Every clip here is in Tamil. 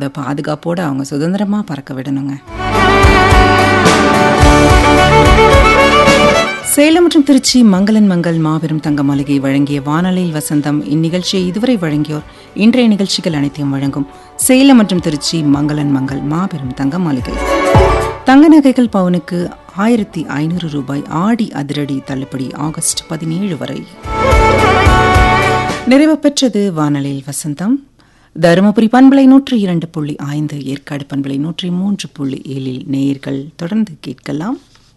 கூட பாதுகாப்போட அவங்க சுதந்திரமா பறக்க விடணுங்க சேலம் மற்றும் திருச்சி மங்களன் மங்கள் மாபெரும் தங்க மாளிகை வழங்கிய வானொலியில் வசந்தம் இந்நிகழ்ச்சியை இதுவரை வழங்கியோர் இன்றைய நிகழ்ச்சிகள் அனைத்தையும் வழங்கும் சேலம் மற்றும் திருச்சி மங்களன் மங்கள் மாபெரும் தங்க மாளிகை தங்க நகைகள் பவுனுக்கு ஆயிரத்தி ஐநூறு ரூபாய் ஆடி அதிரடி தள்ளுபடி ஆகஸ்ட் பதினேழு வரை நிறைவு பெற்றது வானொலியில் வசந்தம் தருமபுரி பண்பலை நூற்றி இரண்டு புள்ளி ஐந்து ஏற்காடு பண்பலை நூற்றி மூன்று புள்ளி ஏழில் நேயர்கள் தொடர்ந்து கேட்கலாம்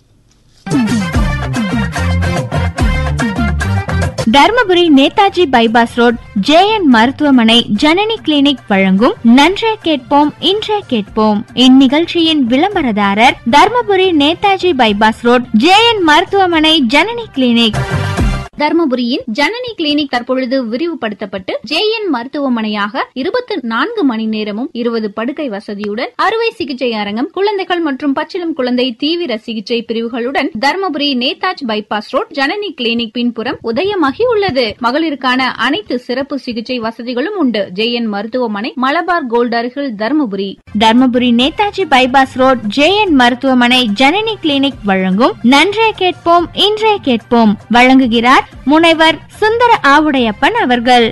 Dharmapuri Netaji bypass road JN மருத்துவமனை ஜனனி கிளினிக் வழங்கும் நன்றே கேட்போம் இன்றே கேட்போம் இந்நிகழ்ச்சியின் விளம்பரதாரர் Dharmapuri Netaji bypass road JN மருத்துவமனை ஜனனி கிளினிக் தர்மபுரியின் ஜனனி கிளினிக் தற்பொழுது விரிவுபடுத்தப்பட்டு ஜேஎன் மருத்துவமனையாக இருபத்தி நான்கு மணி நேரமும் இருபது படுக்கை வசதியுடன் அறுவை சிகிச்சை அரங்கம் குழந்தைகள் மற்றும் பச்சிளம் குழந்தை தீவிர சிகிச்சை பிரிவுகளுடன் Dharmapuri Netaji bypass road Janani clinic பின்புறம் உதயமாகி உள்ளது மகளிருக்கான அனைத்து சிறப்பு சிகிச்சை வசதிகளும் உண்டு ஜேஎன் மருத்துவமனை மலபார் கோல்ட் அருகில் Dharmapuri Dharmapuri Netaji bypass road JN மருத்துவமனை ஜனனி கிளினிக் வழங்கும் நன்றே கேட்போம் இன்றே கேட்போம் வழங்குகிறார் முனைவர் சுந்தர ஆவுடையப்பன் அவர்கள்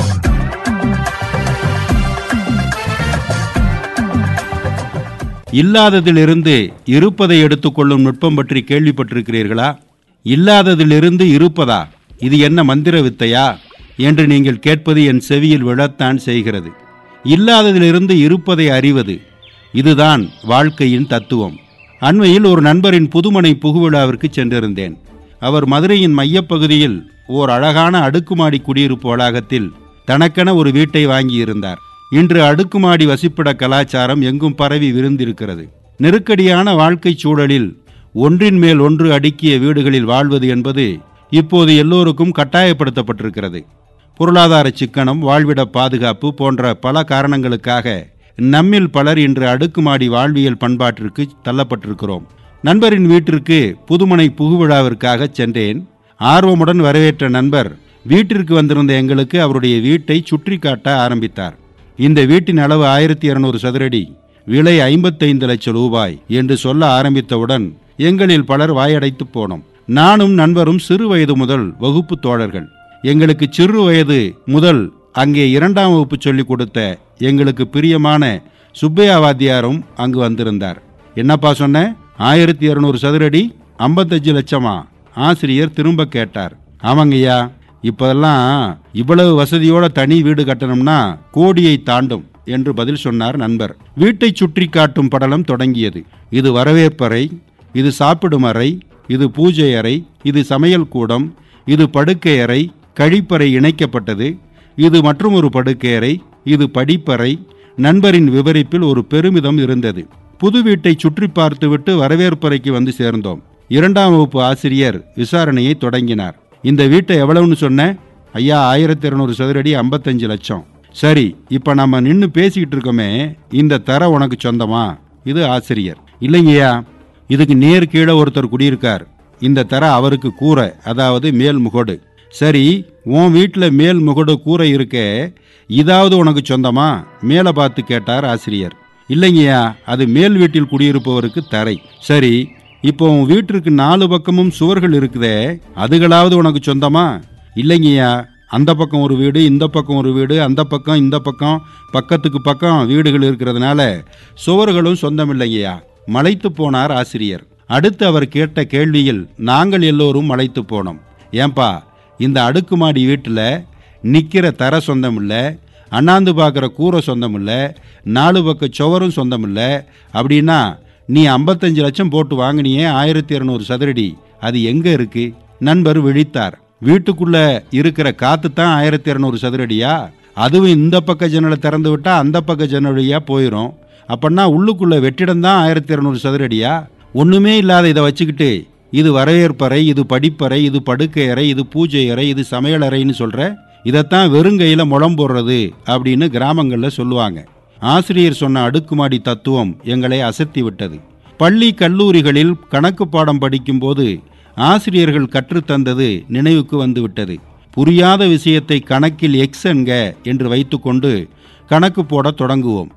இல்லாததிலிருந்து இருப்பதை எடுத்துக்கொள்ளும் நுட்பம் பற்றி கேள்விப்பட்டிருக்கிறீர்களா இல்லாததிலிருந்து இருப்பதா இது என்ன மந்திர வித்தையா என்று நீங்கள் கேட்பது என் செவியில் விழத்தான் செய்கிறது இல்லாததிலிருந்து இருப்பதை அறிவது இதுதான் வாழ்க்கையின் தத்துவம் அண்மையில் ஒரு நண்பரின் புதுமனை புகுவிழாவிற்கு சென்றிருந்தேன் அவர் மதுரையின் மையப்பகுதியில் ஓர் அழகான அடுக்குமாடி குடியிருப்பு வளாகத்தில் தனக்கென ஒரு வீட்டை வாங்கியிருந்தார் இன்று அடுக்குமாடி வசிப்பிட கலாச்சாரம் எங்கும் பரவி விருந்திருக்கிறது நெருக்கடியான வாழ்க்கைச் சூழலில் ஒன்றின் மேல் ஒன்று அடுக்கிய வீடுகளில் வாழ்வது என்பது இப்போது எல்லோருக்கும் கட்டாயப்படுத்தப்பட்டிருக்கிறது பொருளாதார சிக்கனம் வாழ்விட பாதுகாப்பு போன்ற பல காரணங்களுக்காக நம்மில் பலர் இன்று அடுக்குமாடி வாழ்வியல் பண்பாட்டிற்கு தள்ளப்பட்டிருக்கிறோம் நண்பரின் வீட்டிற்கு புதுமனை புகுவிழாவிற்காக சென்றேன் ஆர்வமுடன் வரவேற்ற நண்பர் வீட்டிற்கு வந்திருந்த எங்களுக்கு அவருடைய வீட்டை சுற்றி காட்ட ஆரம்பித்தார் இந்த வீட்டின் அளவு ஆயிரத்தி இருநூறு சதுரடி விலை ஐம்பத்தைந்து லட்சம் ரூபாய் என்று சொல்ல ஆரம்பித்தவுடன் எங்களில் பலர் வாயடைத்து போனோம் நானும் நண்பரும் சிறு வயது முதல் வகுப்பு தோழர்கள் எங்களுக்கு சிறு வயது முதல் அங்கே இரண்டாம் வகுப்பு சொல்லிக் கொடுத்த எங்களுக்கு பிரியமான சுப்பையா வாத்தியாரும் அங்கு வந்திருந்தார் என்னப்பா சொன்ன ஆயிரத்தி இருநூறு சதுரடி ஐம்பத்தஞ்சு லட்சமா ஆசிரியர் திரும்ப கேட்டார் ஆமாங்கய்யா இப்போதெல்லாம் இவ்வளவு வசதியோட தனி வீடு கட்டணும்னா கோடியை தாண்டும் என்று பதில் சொன்னார் நண்பர் வீட்டை சுற்றி காட்டும் படலம் தொடங்கியது இது வரவேற்பறை இது சாப்பிடும் அறை இது பூஜை அறை இது சமையல் கூடம் இது படுக்கை அறை கழிப்பறை இணைக்கப்பட்டது இது மற்றும் ஒரு படுக்கை அறை இது படிப்பறை நண்பரின் விவரிப்பில் ஒரு பெருமிதம் இருந்தது புது வீட்டை சுற்றி பார்த்துவிட்டு வரவேற்பறைக்கு வந்து சேர்ந்தோம் இரண்டாம் வகுப்பு ஆசிரியர் விசாரணையை தொடங்கினார் இந்த வீட்டை எவ்வளவுன்னு சொன்ன ஐயா ஆயிரத்தி இருநூறு சதுரடி ஐம்பத்தஞ்சு லட்சம் சரி இப்ப நம்ம நின்று பேசிக்கிட்டு இருக்கோமே இந்த தர உனக்கு சொந்தமா இது ஆசிரியர் இல்லைங்கய்யா இதுக்கு நேர் கீழே ஒருத்தர் குடியிருக்கார் இந்த தர அவருக்கு கூரை அதாவது மேல் முகடு சரி உன் வீட்டில் மேல் முகடு கூரை இருக்க இதாவது உனக்கு சொந்தமா மேலே பார்த்து கேட்டார் ஆசிரியர் இல்லைங்கய்யா அது மேல் வீட்டில் குடியிருப்பவருக்கு தரை சரி இப்போ உன் வீட்டிற்கு நாலு பக்கமும் சுவர்கள் இருக்குதே அதுகளாவது உனக்கு சொந்தமா இல்லைங்கய்யா அந்த பக்கம் ஒரு வீடு இந்த பக்கம் ஒரு வீடு அந்த பக்கம் இந்த பக்கம் பக்கத்துக்கு பக்கம் வீடுகள் இருக்கிறதுனால சுவர்களும் சொந்தம் இல்லைங்கய்யா மலைத்து போனார் ஆசிரியர் அடுத்து அவர் கேட்ட கேள்வியில் நாங்கள் எல்லோரும் மலைத்து போனோம் ஏன்பா இந்த அடுக்குமாடி வீட்டில் நிற்கிற தர சொந்தம் இல்லை அண்ணாந்து பார்க்குற கூரை சொந்தம் இல்லை நாலு பக்க சுவரும் சொந்தம் இல்லை அப்படின்னா நீ ஐம்பத்தஞ்சு லட்சம் போட்டு வாங்கினியே ஆயிரத்தி இரநூறு சதுரடி அது எங்கே இருக்கு நண்பர் விழித்தார் வீட்டுக்குள்ள இருக்கிற காத்து தான் ஆயிரத்தி இரநூறு சதுரடியா அதுவும் இந்த பக்க ஜன்னலை திறந்து விட்டா அந்த பக்க ஜன்னலியா போயிடும் அப்படின்னா உள்ளுக்குள்ள வெற்றிடம் தான் ஆயிரத்தி இரநூறு சதுரடியா ஒண்ணுமே இல்லாத இதை வச்சுக்கிட்டு இது வரவேற்பறை இது படிப்பறை இது படுக்கை அறை இது பூஜை அறை இது சமையல் அறைன்னு சொல்ற இதைத்தான் வெறுங்கையில முளம் போடுறது அப்படின்னு கிராமங்கள்ல சொல்லுவாங்க ஆசிரியர் சொன்ன அடுக்குமாடி தத்துவம் எங்களை அசத்தி விட்டது பள்ளி கல்லூரிகளில் கணக்கு பாடம் படிக்கும்போது ஆசிரியர்கள் கற்றுத்தந்தது நினைவுக்கு வந்துவிட்டது புரியாத விஷயத்தை கணக்கில் எக்ஸ் என்க என்று வைத்துக்கொண்டு கணக்கு போடத் தொடங்குவோம்